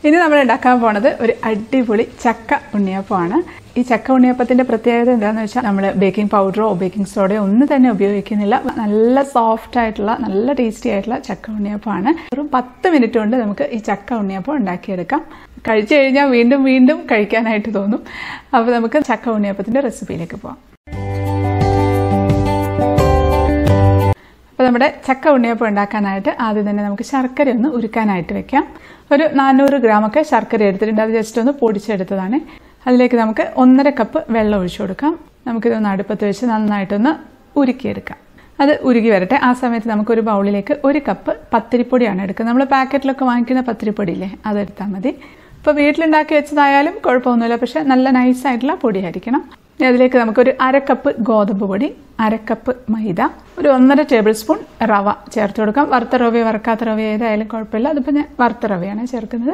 ഇനി നമ്മൾ ഉണ്ടാക്കാൻ പോണത് ഒരു അടിപൊളി ചക്ക ഉണ്ണിയപ്പമാണ് ഈ ചക്ക ഉണ്ണിയപ്പത്തിന്റെ പ്രത്യേകത എന്താണെന്ന് വെച്ചാൽ നമ്മൾ ബേക്കിംഗ് പൗഡറോ ബേക്കിംഗ് സോഡയോ ഒന്നും തന്നെ ഉപയോഗിക്കുന്നില്ല നല്ല സോഫ്റ്റ് ആയിട്ടുള്ള നല്ല ടേസ്റ്റി ആയിട്ടുള്ള ചക്ക ഉണ്ണിയപ്പമാണ് വെറും പത്ത് മിനിറ്റ് കൊണ്ട് നമുക്ക് ഈ ചക്ക ഉണ്ണിയപ്പം ഉണ്ടാക്കിയെടുക്കാം കഴിച്ചു കഴിഞ്ഞാൽ വീണ്ടും വീണ്ടും കഴിക്കാനായിട്ട് തോന്നും അപ്പോൾ നമുക്ക് ചക്ക ഉണ്ണിയപ്പത്തിന്റെ റെസിപ്പിയിലേക്ക് പോകാം അപ്പോൾ നമ്മുടെ ചക്ക ഉണ്ണിയപ്പം ഉണ്ടാക്കാനായിട്ട് ആദ്യം തന്നെ നമുക്ക് ശർക്കര ഒന്ന് ഉരുക്കാനായിട്ട് വെക്കാം ഒരു നാനൂറ് ഗ്രാമൊക്കെ ശർക്കര എടുത്തിട്ടുണ്ട് അത് ജസ്റ്റ് ഒന്ന് പൊടിച്ചെടുത്തതാണ് അതിലേക്ക് നമുക്ക് ഒന്നര കപ്പ് വെള്ളം ഒഴിച്ചു കൊടുക്കാം നമുക്കിതൊന്ന് അടുപ്പത്ത് വെച്ച് നന്നായിട്ടൊന്ന് ഉരുക്കിയെടുക്കാം അത് ഉരുകി വരട്ടെ ആ സമയത്ത് നമുക്കൊരു ബൗളിലേക്ക് ഒരു കപ്പ് പത്തിരിപ്പൊടിയാണ് എടുക്കുന്നത് നമ്മൾ പാക്കറ്റിലൊക്കെ വാങ്ങിക്കുന്ന പത്തിരിപ്പൊടിയില്ലേ അതെടുത്താൽ മതി ഇപ്പോൾ വീട്ടിലുണ്ടാക്കി വെച്ചതായാലും കുഴപ്പമൊന്നുമില്ല പക്ഷെ നല്ല നൈസായിട്ടുള്ള പൊടിയായിരിക്കണം ഇനി അതിലേക്ക് നമുക്കൊരു അരക്കപ്പ് ഗോതമ്പ് പൊടി അരക്കപ്പ് മൈദ ഒരു ഒന്നര ടേബിൾ സ്പൂൺ റവ ചേർത്ത് കൊടുക്കാം വറുത്ത റവയോ വറുക്കാത്ത റവയോ ഏതായാലും കുഴപ്പമില്ല അതിപ്പോൾ ഞാൻ വറുത്ത റവയാണ് ചേർക്കുന്നത്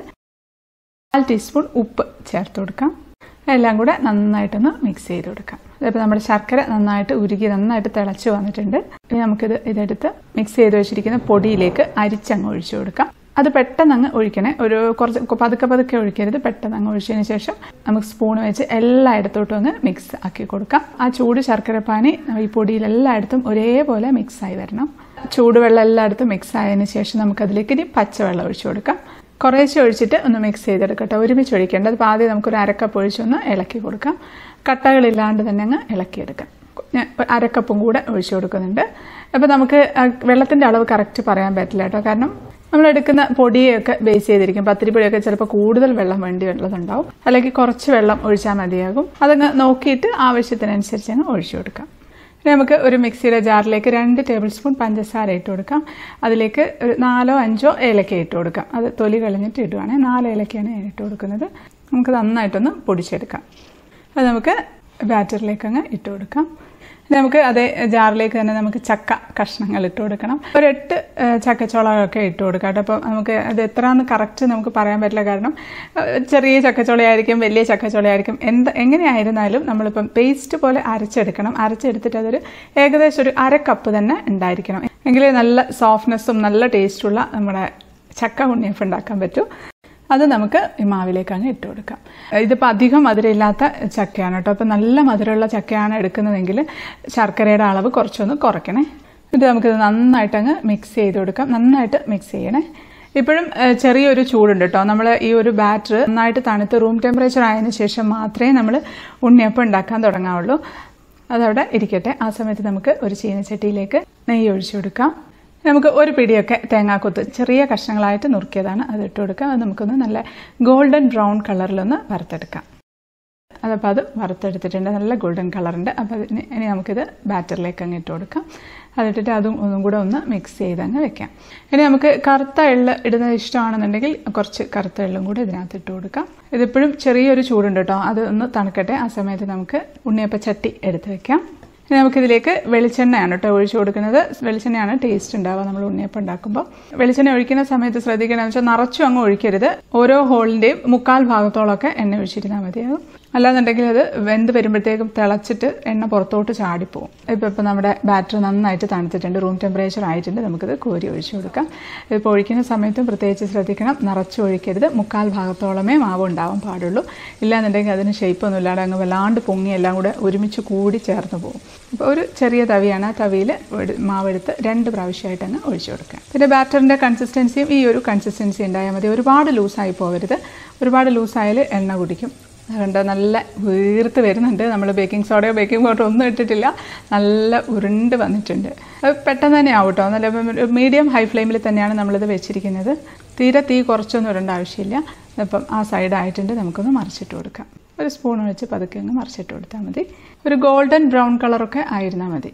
കാൽ ടീസ്പൂൺ ഉപ്പ് ചേർത്ത് കൊടുക്കാം എല്ലാം കൂടെ നന്നായിട്ടൊന്ന് മിക്സ് ചെയ്ത് കൊടുക്കാം അതിപ്പോൾ നമ്മുടെ ശർക്കര നന്നായിട്ട് ഉരുകി നന്നായിട്ട് തിളച്ച് വന്നിട്ടുണ്ട് ഇനി നമുക്കിത് ഇതെടുത്ത് മിക്സ് ചെയ്ത് വെച്ചിരിക്കുന്ന പൊടിയിലേക്ക് അരിച്ചങ്ങ് ഒഴിച്ചു കൊടുക്കാം അത് പെട്ടെന്ന് അങ്ങ് ഒഴിക്കണേ ഒരു കുറച്ച് പതുക്കെ പതുക്കെ ഒഴിക്കരുത് പെട്ടെന്ന് അങ്ങ് ഒഴിച്ചതിന് ശേഷം നമുക്ക് സ്പൂൺ വെച്ച് എല്ലായിടത്തോട്ടും ഒന്ന് മിക്സ് ആക്കി കൊടുക്കാം ആ ചൂട് ശർക്കരപ്പാനി ഈ പൊടിയിൽ എല്ലായിടത്തും ഒരേപോലെ മിക്സ് ആയി വരണം ചൂടുവെള്ളം എല്ലായിടത്തും മിക്സ് ആയതിനു ശേഷം നമുക്കതിലേക്ക് ഇനി പച്ചവെള്ളം ഒഴിച്ചു കൊടുക്കാം കുറേശ്ശെ ഒഴിച്ചിട്ട് ഒന്ന് മിക്സ് ചെയ്തെടുക്കട്ടെ ഒരുമിച്ച് ഒഴിക്കേണ്ടത് അപ്പോൾ ആദ്യം നമുക്കൊരു അരക്കപ്പ് ഒഴിച്ചൊന്ന് ഇളക്കി കൊടുക്കാം കട്ടകളില്ലാണ്ട് തന്നെ അങ്ങ് ഇളക്കിയെടുക്കാം ഞാൻ അരക്കപ്പും കൂടെ ഒഴിച്ചു കൊടുക്കുന്നുണ്ട് അപ്പോൾ നമുക്ക് വെള്ളത്തിൻ്റെ അളവ് കറക്റ്റ് പറയാൻ പറ്റില്ല കേട്ടോ കാരണം നമ്മൾ എടുക്കുന്ന പൊടിയൊക്കെ ബേസ് ചെയ്തിരിക്കും പത്തിരിപ്പൊടിയൊക്കെ ചിലപ്പോൾ കൂടുതൽ വെള്ളം വേണ്ടി ഉള്ളതുണ്ടാവും അല്ലെങ്കിൽ കുറച്ച് വെള്ളം ഒഴിച്ചാൽ മതിയാകും അതങ്ങ് നോക്കിയിട്ട് ആവശ്യത്തിനനുസരിച്ച് അങ്ങ് ഒഴിച്ചു കൊടുക്കാം ഇനി നമുക്ക് ഒരു മിക്സിയുടെ ജാറിലേക്ക് രണ്ട് ടേബിൾ സ്പൂൺ പഞ്ചസാര ഇട്ട് കൊടുക്കാം അതിലേക്ക് ഒരു നാലോ അഞ്ചോ ഏലക്ക ഇട്ട് കൊടുക്കാം അത് തൊലി കളഞ്ഞിട്ട് ഇടുവാണെങ്കിൽ നാല് ഏലക്കയാണ് ഞാൻ ഇട്ട് കൊടുക്കുന്നത് നമുക്ക് നന്നായിട്ടൊന്ന് പൊടിച്ചെടുക്കാം അത് നമുക്ക് ബാറ്ററിലേക്ക് അങ്ങ് ഇട്ട് കൊടുക്കാം നമുക്ക് അതേ ജാറിലേക്ക് തന്നെ നമുക്ക് ചക്ക കഷ്ണങ്ങൾ ഇട്ട് കൊടുക്കണം ഒരു എട്ട് ചക്കച്ചോളമൊക്കെ ഇട്ട് കൊടുക്കാം കേട്ടോ അപ്പം നമുക്ക് അത് എത്രയാണെന്ന് കറക്റ്റ് നമുക്ക് പറയാൻ പറ്റില്ല കാരണം ചെറിയ ചക്കച്ചോളയായിരിക്കും വലിയ ചക്കച്ചോളയായിരിക്കും എന്ത് എങ്ങനെയായിരുന്നാലും നമ്മളിപ്പം പേസ്റ്റ് പോലെ അരച്ചെടുക്കണം അരച്ചെടുത്തിട്ട് അതൊരു ഏകദേശം ഒരു അര കപ്പ് തന്നെ ഉണ്ടായിരിക്കണം എങ്കിലേ നല്ല സോഫ്റ്റ്നെസ്സും നല്ല ടേസ്റ്റുള്ള നമ്മുടെ ചക്ക ഉണ്ണിയപ്പം ഉണ്ടാക്കാൻ പറ്റും അത് നമുക്ക് ഈ മാവിലേക്ക് അങ്ങ് ഇട്ട് കൊടുക്കാം ഇതിപ്പോൾ അധികം മധുരമില്ലാത്ത ചക്കയാണ് കേട്ടോ അപ്പോൾ നല്ല മധുരമുള്ള ചക്കയാണ് എടുക്കുന്നതെങ്കിൽ ശർക്കരയുടെ അളവ് കുറച്ചൊന്ന് കുറയ്ക്കണേ ഇത് നമുക്കിത് നന്നായിട്ട് അങ്ങ് മിക്സ് ചെയ്ത് കൊടുക്കാം നന്നായിട്ട് മിക്സ് ചെയ്യണേ ഇപ്പോഴും ചെറിയൊരു ചൂടുണ്ട് കേട്ടോ നമ്മൾ ഈ ഒരു ബാറ്റർ നന്നായിട്ട് തണുത്ത് റൂം ടെമ്പറേച്ചർ ആയതിനു ശേഷം മാത്രമേ നമ്മൾ ഉണ്ണിയപ്പം ഉണ്ടാക്കാൻ തുടങ്ങാവുള്ളൂ അതവിടെ ഇരിക്കട്ടെ ആ സമയത്ത് നമുക്ക് ഒരു ചീനച്ചട്ടിയിലേക്ക് നെയ്യ് ഒഴിച്ചു കൊടുക്കാം നമുക്ക് ഒരു പിടിയൊക്കെ തേങ്ങാക്കൊത്ത് ചെറിയ കഷ്ണങ്ങളായിട്ട് നുറുക്കിയതാണ് അത് ഇട്ട് കൊടുക്കാം അത് നമുക്കൊന്ന് നല്ല ഗോൾഡൻ ബ്രൗൺ കളറിലൊന്ന് വറുത്തെടുക്കാം അതപ്പോൾ അത് വറുത്തെടുത്തിട്ടുണ്ട് നല്ല ഗോൾഡൻ കളറുണ്ട് അപ്പോൾ ഇനി ഇനി നമുക്കിത് ബാറ്ററിലേക്ക് അങ്ങ് ഇട്ട് കൊടുക്കാം അതിട്ടിട്ട് അതും ഒന്നും കൂടെ ഒന്ന് മിക്സ് ചെയ്ത് അങ്ങ് വെക്കാം ഇനി നമുക്ക് കറുത്ത എള്ള് ഇടുന്നത് ഇഷ്ടമാണെന്നുണ്ടെങ്കിൽ കുറച്ച് കറുത്ത എള്ളും കൂടെ ഇതിനകത്ത് ഇട്ട് കൊടുക്കാം ഇതിപ്പോഴും ചെറിയൊരു ചൂടുണ്ട് കേട്ടോ അത് ഒന്ന് തണുക്കട്ടെ ആ സമയത്ത് നമുക്ക് ഉണ്ണിയപ്പച്ചട്ടി എടുത്ത് വെക്കാം ഇനി നമുക്കിതിലേക്ക് വെളിച്ചെണ്ണയാണ് കേട്ടോ ഒഴിച്ചു കൊടുക്കുന്നത് വെളിച്ചെണ്ണയാണ് ടേസ്റ്റ് ഉണ്ടാവുക നമ്മൾ ഉണ്ണിയപ്പം ഉണ്ടാക്കുമ്പോൾ വെളിച്ചെണ്ണ ഒഴിക്കുന്ന സമയത്ത് ശ്രദ്ധിക്കണമെന്ന് വെച്ചാൽ നിറച്ചും അങ്ങ് ഒഴിക്കരുത് ഓരോ ഹോളിൻ്റെയും മുക്കാൽ ഭാഗത്തോളമൊക്കെ എണ്ണ ഒഴിച്ചിരുന്നാൽ മതിയാകും അല്ലാന്നുണ്ടെങ്കിൽ അത് വെന്ത് വരുമ്പോഴത്തേക്കും തിളച്ചിട്ട് എണ്ണ പുറത്തോട്ട് ചാടിപ്പോവും ഇപ്പോൾ ഇപ്പോൾ നമ്മുടെ ബാറ്റർ നന്നായിട്ട് തണുത്തിട്ടുണ്ട് റൂം ടെമ്പറേച്ചർ ആയിട്ടുണ്ട് നമുക്കിത് കോരി ഒഴിച്ചു കൊടുക്കാം ഇപ്പോൾ ഒഴിക്കുന്ന സമയത്തും പ്രത്യേകിച്ച് ശ്രദ്ധിക്കണം നിറച്ച് ഒഴിക്കരുത് മുക്കാൽ ഭാഗത്തോളമേ മാവ് ഉണ്ടാവാൻ പാടുള്ളൂ ഇല്ലാന്നുണ്ടെങ്കിൽ അതിന് ഷേപ്പൊന്നും ഇല്ലാതെ അങ്ങ് വല്ലാണ്ട് പൊങ്ങി എല്ലാം കൂടെ ഒരുമിച്ച് കൂടി ചേർന്ന് പോകും അപ്പോൾ ഒരു ചെറിയ തവിയാണ് ആ തവിയിൽ മാവെടുത്ത് രണ്ട് പ്രാവശ്യമായിട്ട് അങ്ങ് ഒഴിച്ചു കൊടുക്കുക പിന്നെ ബാറ്ററിൻ്റെ കൺസിസ്റ്റൻസിയും ഈ ഒരു കൺസിസ്റ്റൻസി ഉണ്ടായാൽ മതി ഒരുപാട് ലൂസായി പോകരുത് ഒരുപാട് ലൂസായാൽ എണ്ണ കുടിക്കും അതുകൊണ്ട് നല്ല വീർത്ത് വരുന്നുണ്ട് നമ്മൾ ബേക്കിംഗ് സോഡയോ ബേക്കിംഗ് പൗഡറോ ഒന്നും ഇട്ടിട്ടില്ല നല്ല ഉരുണ്ട് വന്നിട്ടുണ്ട് അത് പെട്ടെന്ന് തന്നെ ആവും കേട്ടോ നല്ല മീഡിയം ഹൈ ഫ്ലെയിമിൽ തന്നെയാണ് നമ്മളിത് വെച്ചിരിക്കുന്നത് തീരെ തീ കുറച്ചൊന്നും ഇടേണ്ട ആവശ്യമില്ല അപ്പം ആ സൈഡായിട്ടുണ്ട് നമുക്കൊന്ന് മറിച്ചിട്ട് കൊടുക്കാം ഒരു സ്പൂൺ വെച്ച് പതുക്കെ അങ്ങ് മറിച്ചിട്ട് കൊടുത്താൽ മതി ഒരു ഗോൾഡൻ ബ്രൗൺ കളറൊക്കെ ആയിരുന്നാൽ മതി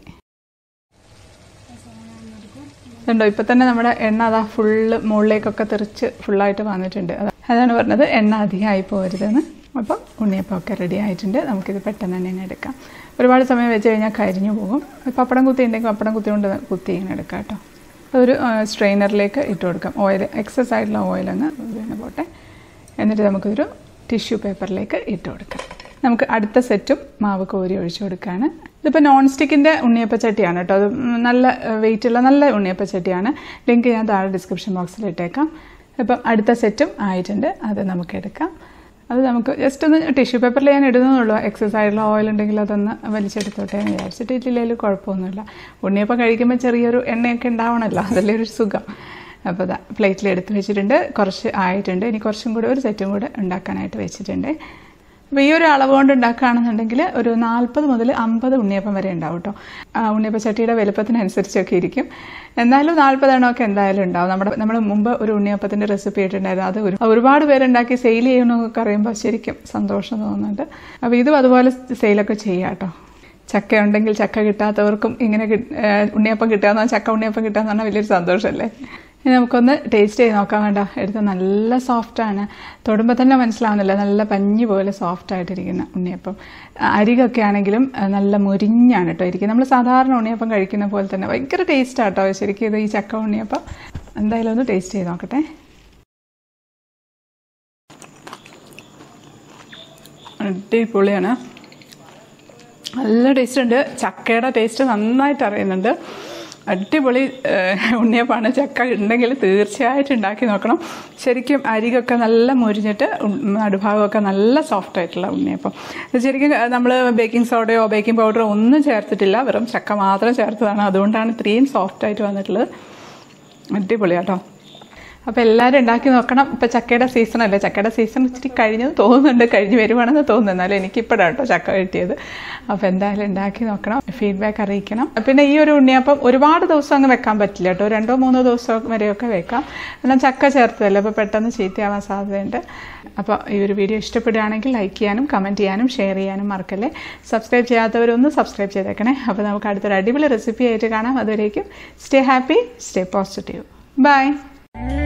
ഉണ്ടോ ഇപ്പം തന്നെ നമ്മുടെ എണ്ണ അതാ ഫുള്ള് മുകളിലേക്കൊക്കെ തെറിച്ച് ഫുള്ളായിട്ട് വന്നിട്ടുണ്ട് അതാണ് പറഞ്ഞത് എണ്ണ അധികമായി പോകരുതെന്ന് അപ്പം ഉണ്ണിയപ്പമൊക്കെ റെഡി ആയിട്ടുണ്ട് നമുക്കിത് പെട്ടെന്ന് തന്നെ അങ്ങ് എടുക്കാം ഒരുപാട് സമയം വെച്ച് കഴിഞ്ഞാൽ കരിഞ്ഞു പോകും പപ്പടം കുത്തി ഉണ്ടെങ്കിൽ പപ്പടം കുത്തി കൊണ്ട് കുത്തി ഇങ്ങനെ എടുക്കാം കേട്ടോ അതൊരു സ്ട്രെയിനറിലേക്ക് ഇട്ട് കൊടുക്കാം ഓയിൽ എക്സസ് ആയിട്ടുള്ള ഓയിൽ അങ്ങ് വീണ് പോട്ടെ എന്നിട്ട് നമുക്കൊരു ടിഷ്യൂ പേപ്പറിലേക്ക് ഇട്ട് കൊടുക്കാം നമുക്ക് അടുത്ത സെറ്റും മാവ് കോരി ഒഴിച്ചു കൊടുക്കുകയാണ് ഇതിപ്പോൾ നോൺ സ്റ്റിക്കിൻ്റെ ഉണ്ണിയപ്പച്ചട്ടിയാണ് കേട്ടോ അത് നല്ല വെയിറ്റുള്ള നല്ല ഉണ്ണിയപ്പച്ചട്ടിയാണ് ലിങ്ക് ഞാൻ താഴെ ഡിസ്ക്രിപ്ഷൻ ബോക്സിൽ ഇട്ടേക്കാം ഇപ്പം അടുത്ത സെറ്റും ആയിട്ടുണ്ട് അത് നമുക്ക് എടുക്കാം അത് നമുക്ക് ജസ്റ്റ് ഒന്ന് ടിഷ്യൂ പേപ്പറിൽ ഞാൻ ഇടുന്നതുള്ളൂ എക്സസ് ആയിട്ടുള്ള ഓയിൽ ഉണ്ടെങ്കിൽ അതൊന്ന് വലിച്ചെടുത്തോട്ടെ എന്ന് വിചാരിച്ചിട്ട് ഇട്ടില്ലെങ്കിലും കുഴപ്പമൊന്നുമില്ല ഉണ്ണിയപ്പം കഴിക്കുമ്പോൾ ചെറിയൊരു എണ്ണയൊക്കെ ഉണ്ടാവണമല്ലോ അതല്ലേ ഒരു സുഖം അപ്പോൾ ഇതാ പ്ലേറ്റിൽ എടുത്ത് വെച്ചിട്ടുണ്ട് കുറച്ച് ആയിട്ടുണ്ട് ഇനി കുറച്ചും കൂടെ ഒരു സെറ്റും കൂടെ ഉണ്ടാക്കാനായിട്ട് വെച്ചിട്ടുണ്ട് അപ്പോൾ ഈ ഒരു അളവ് കൊണ്ട് ഉണ്ടാക്കുകയാണെന്നുണ്ടെങ്കിൽ ഒരു നാൽപ്പത് മുതൽ അമ്പത് ഉണ്ണിയപ്പം വരെ ഉണ്ടാവും കേട്ടോ ഉണ്ണിയപ്പ ചട്ടിയുടെ വലുപ്പത്തിനനുസരിച്ചൊക്കെ ഇരിക്കും എന്നാലും നാൽപ്പത് എണ്ണമൊക്കെ എന്തായാലും ഉണ്ടാവും നമ്മുടെ നമ്മൾ മുമ്പ് ഒരു ഉണ്ണിയപ്പത്തിൻ്റെ റെസിപ്പി ഇട്ടിട്ടുണ്ടായിരുന്നു അത് ഒരു ഒരുപാട് പേരുണ്ടാക്കി സെയിൽ ചെയ്യണമെന്നൊക്കെ അറിയുമ്പോൾ ശരിക്കും സന്തോഷം തോന്നുന്നുണ്ട് അപ്പോൾ ഇതും അതുപോലെ സെയിലൊക്കെ ചെയ്യാം കേട്ടോ ചക്ക ഉണ്ടെങ്കിൽ ചക്ക കിട്ടാത്തവർക്കും ഇങ്ങനെ ഉണ്ണിയപ്പം കിട്ടുക ചക്ക ഉണ്ണിയപ്പം കിട്ടുക എന്ന് പറഞ്ഞാൽ വലിയൊരു സന്തോഷമല്ലേ ഇനി നമുക്കൊന്ന് ടേസ്റ്റ് ചെയ്ത് നോക്കാൻ വേണ്ട എടുത്ത് നല്ല സോഫ്റ്റാണ് തൊടുമ്പോൾ തന്നെ മനസ്സിലാവുന്നില്ല നല്ല പഞ്ഞി പോലെ സോഫ്റ്റ് ആയിട്ടിരിക്കുന്ന ഉണ്ണിയപ്പം അരികൊക്കെ ആണെങ്കിലും നല്ല മുരിഞ്ഞാണ് കേട്ടോ ഇരിക്കുന്നത് നമ്മൾ സാധാരണ ഉണ്ണിയപ്പം കഴിക്കുന്ന പോലെ തന്നെ ഭയങ്കര ടേസ്റ്റാണ് കേട്ടോ ശരിക്കും ഇത് ഈ ചക്ക ഉണ്ണിയപ്പം എന്തായാലും ഒന്ന് ടേസ്റ്റ് ചെയ്ത് നോക്കട്ടെ അടിപൊളിയാണ് നല്ല ടേസ്റ്റ് ഉണ്ട് ചക്കയുടെ ടേസ്റ്റ് നന്നായിട്ട് അറിയുന്നുണ്ട് അടിപൊളി ഉണ്ണിയപ്പാണ് ചക്ക ഉണ്ടെങ്കിൽ തീർച്ചയായിട്ടും ഉണ്ടാക്കി നോക്കണം ശരിക്കും അരികൊക്കെ നല്ല മുരിഞ്ഞിട്ട് നടുഭാഗമൊക്കെ നല്ല സോഫ്റ്റ് ആയിട്ടുള്ള ഉണ്ണിയപ്പം ശരിക്കും നമ്മൾ ബേക്കിംഗ് സോഡയോ ബേക്കിംഗ് പൗഡറോ ഒന്നും ചേർത്തിട്ടില്ല വെറും ചക്ക മാത്രം ചേർത്തതാണ് അതുകൊണ്ടാണ് ഇത്രയും സോഫ്റ്റ് ആയിട്ട് വന്നിട്ടുള്ളത് അടിപൊളിയാട്ടോ അപ്പോൾ എല്ലാവരും ഉണ്ടാക്കി നോക്കണം ഇപ്പോൾ ചക്കയുടെ സീസൺ അല്ലേ ചക്കയുടെ സീസൺ ഇച്ചിരി കഴിഞ്ഞെന്ന് തോന്നുന്നുണ്ട് കഴിഞ്ഞ് വരുവാണെന്ന് തോന്നുന്നു എന്നാലും എനിക്കിപ്പോഴാണ് കേട്ടോ ചക്ക കിട്ടിയത് അപ്പോൾ എന്തായാലും ഉണ്ടാക്കി നോക്കണം ഫീഡ്ബാക്ക് അറിയിക്കണം പിന്നെ ഈ ഒരു ഉണ്ണിയപ്പം ഒരുപാട് ദിവസം അങ്ങ് വെക്കാൻ പറ്റില്ല കേട്ടോ രണ്ടോ മൂന്നോ ദിവസം വരെയൊക്കെ വെക്കാം എന്നാൽ ചക്ക ചേർത്തതല്ലേ അപ്പോൾ പെട്ടെന്ന് ചീത്തയാവാൻ സാധ്യതയുണ്ട് അപ്പോൾ ഈ ഒരു വീഡിയോ ഇഷ്ടപ്പെടുകയാണെങ്കിൽ ലൈക്ക് ചെയ്യാനും കമൻറ്റ് ചെയ്യാനും ഷെയർ ചെയ്യാനും മറക്കല്ലേ സബ്സ്ക്രൈബ് ചെയ്യാത്തവരൊന്ന് സബ്സ്ക്രൈബ് ചെയ്തേക്കണേ അപ്പോൾ നമുക്ക് അടുത്തൊരു അടിപൊളി റെസിപ്പി ആയിട്ട് കാണാം അതുവരേക്കും stay happy stay positive by